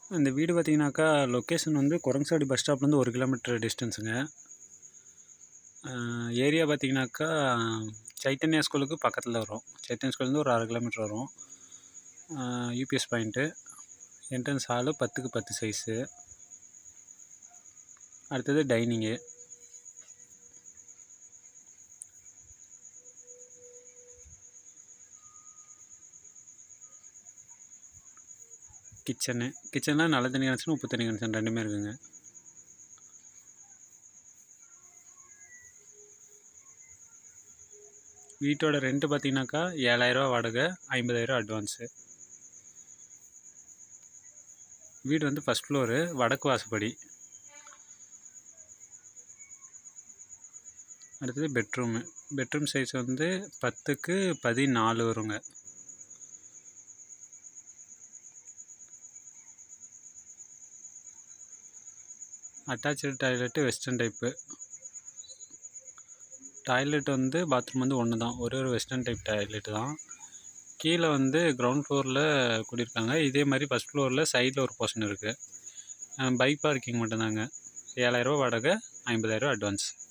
இந்த வீடு பார்த்தீங்கன்னாக்கா லொக்கேஷன் வந்து குரங்சாடி பஸ் ஸ்டாப்லேருந்து ஒரு கிலோமீட்டர் டிஸ்டன்ஸுங்க ஏரியா பார்த்தீங்கன்னாக்கா சைத்தன்யா ஸ்கூலுக்கு பக்கத்தில் வரும் சைத்தன்யா ஸ்கூல்லேருந்து ஒரு அரை கிலோமீட்டர் வரும் யூபிஎஸ் பாயிண்ட்டு என்ட்ரன்ஸ் ஹாலு பத்துக்கு பத்து சைஸு அடுத்தது டைனிங்கு கிச்சனு கிச்சனில் நல்ல தண்ணி கனெக்ஷன் உப்பு தண்ணி கனெக்ஷன் ரெண்டுமே இருக்குங்க வீட்டோட ரெண்ட்டு பார்த்தீங்கன்னாக்கா ஏழாயிரரூவா வாடகை ஐம்பதாயிரரூவா அட்வான்ஸு வீடு வந்து ஃபஸ்ட் ஃப்ளோரு வடக்கு வாசப்படி அடுத்தது பெட்ரூமு பெட்ரூம் சைஸ் வந்து பத்துக்கு பதினாலு வருங்க attach toilet western type toilet வந்து பாத்ரூம் வந்து ஒன்று தான் ஒரே ஒரு வெஸ்டர்ன் டைப் டாய்லெட்டு தான் கீழே வந்து கிரவுண்ட் ஃப்ளோரில் குடியிருக்காங்க இதே மாதிரி ஃபஸ்ட் ஃப்ளோரில் சைடில் ஒரு போர்ஷன் இருக்குது பைக் பார்க்கிங் மட்டும்தாங்க ஏழாயிரரூவா வாடகை ஐம்பதாயிரரூவா அட்வான்ஸ்